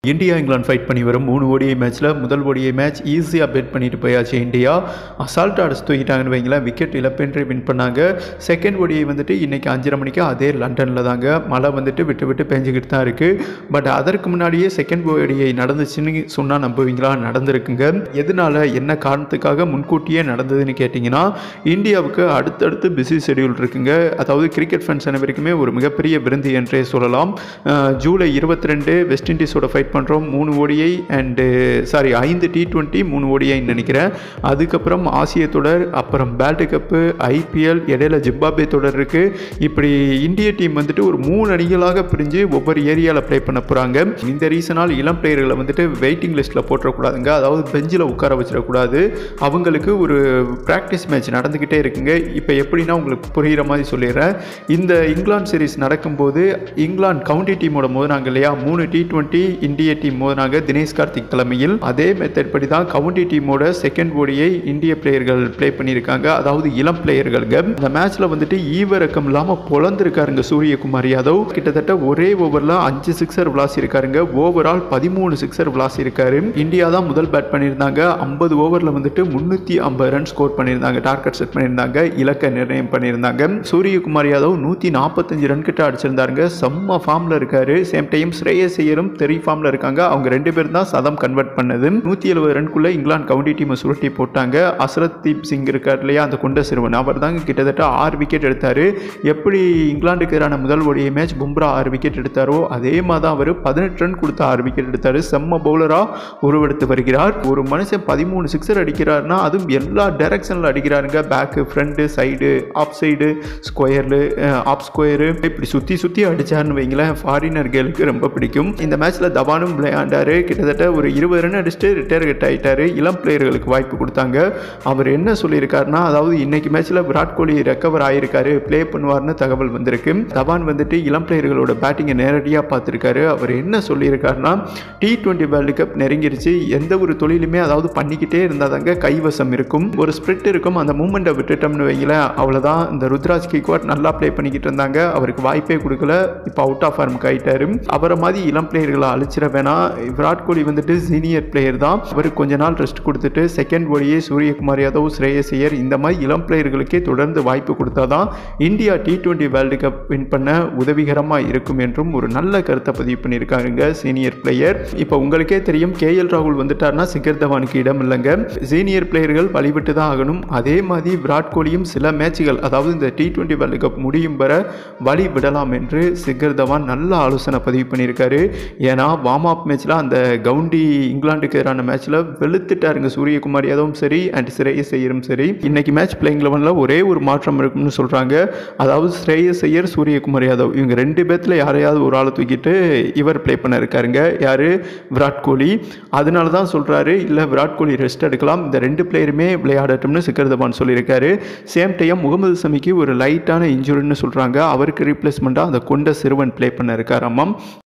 India England fight பண்ணி வரும் மூணு ஓடிஐ மேட்ச்சில் முதல் ஓடிஐ மேட்ச் ஈஸியாக பெட் பண்ணிட்டு போயாச்சு இந்தியா அசால்ட்டாக அடிச்சு தூக்கிட்டாங்கன்னு வைங்களேன் விக்கெட் இழப்பின்றி வின் பண்ணாங்க செகண்ட் ஓடிஐ வந்துட்டு இன்றைக்கி அஞ்சரை மணிக்கு அதே லண்டனில் தாங்க மழை வந்துட்டு விட்டு விட்டு பெஞ்சிக்கிட்டு தான் இருக்குது பட் அதற்கு முன்னாடியே செகண்ட் ஓடிஐ நடந்துச்சுன்னு சொன்னால் நம்புவீங்களா நடந்திருக்குங்க எதனால என்ன காரணத்துக்காக முன்கூட்டியே நடந்ததுன்னு கேட்டிங்கன்னா இந்தியாவுக்கு அடுத்தடுத்து பிஸி ஷெடியூல் இருக்குங்க அதாவது கிரிக்கெட் ஃபேன்ஸ் அனைவருக்குமே ஒரு மிகப்பெரிய விருந்து என்றே சொல்லலாம் அஹ் ஜூலை இருபத்தி ரெண்டு வெஸ்ட் இண்டீஸோட ஃபைட் பண்ணுறோம் மூணு ஓடிஐ அண்டு சாரி ஐந்து டி டுவெண்ட்டி மூணு ஓடிஐன்னு நினைக்கிறேன் அதுக்கப்புறம் ஆசிய தொடர் அப்புறம் பேல்டு கப்பு ஐபிஎல் இடையில ஜிம்பாபே தொடர் இருக்குது இப்படி இந்திய டீம் வந்துட்டு ஒரு மூணு அணிகளாக பிரிஞ்சு ஒவ்வொரு ஏரியாவில் ப்ளே பண்ண போகிறாங்க இந்த ரீசனால் இளம் பிளேயர்களை வந்துட்டு வெயிட்டிங் லிஸ்ட்டில் போட்டுறக்கூடாதுங்க அதாவது பெஞ்சில் உட்கார வச்சிடக்கூடாது அவங்களுக்கு ஒரு ப்ராக்டிஸ் மேட்ச் நடந்துக்கிட்டே இருக்குங்க இப்போ எப்படின்னா உங்களுக்கு புரிகிற மாதிரி சொல்லிடுறேன் இந்த இங்கிலாந்து சீரிஸ் நடக்கும்போது இங்கிலாந்து கவுண்டி டீமோட மோதினாங்க இல்லையா மூணு டி டுவெண்ட்டி இந்திய டீம் மோதினாங்க தினேஷ் கார்த்திக் தலைமையில் அதே மெத்தட் படி தான் கவுண்டி டீமோட செகண்ட் ஓடியை இந்திய பிளேயர்கள் ப்ளே பண்ணியிருக்காங்க அதாவது இளம் பிளேயர்களுங்க அந்த மேட்ச்ல வந்துட்டு ஈவரக்கம் இல்லாமல் பொழந்திருக்காருங்க சூரியகுமார் யாதவ் கிட்டத்தட்ட ஒரே ஓவரில் அஞ்சு சிக்ஸர் விளாசி இருக்காருங்க ஓவரால் பதிமூணு சிக்ஸர் விளாசி இருக்காரு இந்தியா தான் முதல் பேட் பண்ணியிருந்தாங்க ஐம்பது ஓவரில் வந்துட்டு முந்நூற்றி ஐம்பது ரன் ஸ்கோர் பண்ணியிருந்தாங்க டார்கெட் செட் பண்ணியிருந்தாங்க இலக்க நிர்ணயம் பண்ணியிருந்தாங்க சூரியகுமார் யாதவ் நூற்றி நாற்பத்தஞ்சு ரன் கிட்ட அடிச்சிருந்தாருங்க செம்ம ஃபார்மில் இருக்காரு சேம் டைம் ஸ்ரேயஸ் ஐயரும் தெரி ஃபார்மில் இருக்காங்க அவங்க ரெண்டு பேரும் தான் சதம் கன்வெர்ட் பண்ணது நூற்றி எழுபது ரன்குள்ளே இங்கிலாந்து கவுண்டி டீமை சுருட்டி போட்டாங்க அசரத் தீப் சிங் இருக்கார் இல்லையா அந்த கொண்ட சிறுவன் அவர் தாங்க கிட்டத்தட்ட ஆறு விக்கெட் எடுத்தார் எப்படி இங்கிலாந்துக்கு எதிரான முதல் ஓடிய மேட்ச் பும்ரா ஆறு விக்கெட் எடுத்தாரோ அதே மாதிரி தான் அவர் பதினெட்டு ரன் கொடுத்து ஆறு விக்கெட் எடுத்தார் செம்ம பவுலராக உருவெடுத்து வருகிறார் ஒரு மனுஷன் பதிமூணு சிக்ஸர் அடிக்கிறாருன்னா அதுவும் எல்லா டைரக்ஷனில் அடிக்கிறாருங்க back front side off side square off square இப்படி சுற்றி சுற்றி அடிச்சாருன்னு வைங்களேன் ஃபாரினர்களுக்கு ரொம்ப பிடிக்கும் இந்த மேட்ச்சில் தவானும் விளையாண்டாரு கிட்டத்தட்ட ஒரு இருபது ரன் அடிச்சுட்டு ரிட்டையர் கட் ஆகிட்டாரு இளம் பிளேயர்களுக்கு வாய்ப்பு கொடுத்தாங்க அவர் என்ன சொல்லியிருக்காருன்னா அதாவது இன்னைக்கு மேட்ச்சில் விராட் கோலி ரெக்கவர் ஆகியிருக்காரு ப்ளே பண்ணுவார்னு தகவல் வந்திருக்கு தவான் வந்துட்டு இளம் பிளேயர்களோட பேட்டிங்கை நேரடியாக பார்த்துருக்காரு அவர் என்ன சொல்லியிருக்காருன்னா டி டுவெண்ட்டி வேர்ல்டு கப் நெருங்கிருச்சு எந்த ஒரு தொழிலுமே அதாவது பண்ணிக்கிட்டே இருந்தால் தாங்க கைவசம் இருக்கும் ஒரு ஸ்பிரிட் இருக்கும் அந்த மூமெண்ட்டை விட்டுட்டோம்னு வைங்களேன் அவ்வளோதான் இந்த ருத்ராஜ் கிக்வாட் நல்லா ப்ளே பண்ணிக்கிட்டு இருந்தாங்க அவருக்கு வாய்ப்பே கொடுக்கல இப்போ அவுட் ஆஃப் ஃபார்முக்கு ஆயிட்டாரு அவரை மாதிரி இளம் பிளேயர்களை அழிச்சிட வேணாம் விராட் கோலி வந்துட்டு சீனியர் பிளேயர் தான் அவருக்கு கொஞ்ச நாள் ரெஸ்ட் கொடுத்துட்டு செகண்ட் ஓடியே சூரியகுமார் யாதவ் ஸ்ரேயஸ் ஐயர் இந்த மாதிரி இளம் பிளேயர்களுக்கே தொடர்ந்து வாய்ப்பு கொடுத்தாதான் India T twenty world cup win பண்ண உதவிகரமாக இருக்கும் என்றும் ஒரு நல்ல கருத்தை பதிவு பண்ணியிருக்காருங்க சீனியர் பிளேயர் இப்போ உங்களுக்கே தெரியும் கே எல் ராகுல் வந்துட்டார்னா சிகர் தவானுக்கு இடம் இல்லைங்க சீனியர் பிளேயர்கள் வழிவிட்டு தான் ஆகணும் அதே மாதிரி விராட் கோலியும் சில மேட்சுகள் அதாவது இந்த டி டுவெண்ட்டி வேர்ல்டு கப் முடியும் வர வழி விடலாம் என்று சிகர் தவான் நல்ல ஆலோசனை பதிவு பண்ணியிருக்காரு ஏன்னா வார்ம் அப் மேட்ச்சில் அந்த கவுண்டி இங்கிலாந்துக்கு எதிரான மேட்ச்சில் வெளுத்துட்டாருங்க சூரியகுமார் யாதவும் சரி அண்ட் ஸ்ரேயஸ் ஐயரும் சரி இன்னைக்கு மேட்ச் பிளேயிங் லெவனில் ஒரே ஒரு மாற்றம் இருக்கும்னு சொல்கிறாங்க அதாவது ஸ்ரேயஸ் ஐயர் சூரியகுமார் யாதவ் இவங்க ரெண்டு பேர்த்தில் யாரையாவது ஒரு ஆளை தூக்கிட்டு இவர் ப்ளே பண்ண இருக்காருங்க யார் விராட் கோலி அதனால தான் சொல்கிறாரு இல்லை விராட் கோலி ரெஸ்ட் எடுக்கலாம் இந்த ரெண்டு பிளேயருமே விளையாடட்டும்னு சிக்கர் தவான் சொல்லியிருக்காரு சேம் டைம் முகமது சமிக்கு ஒரு லைட்டான இன்ஜுரின்னு சொல்கிறாங்க அவருக்கு ரீப்ளேஸ்மெண்ட்டாக அந்த கொண்ட சிறுவன் ப்ளே பண்ண இருக்காராமாம்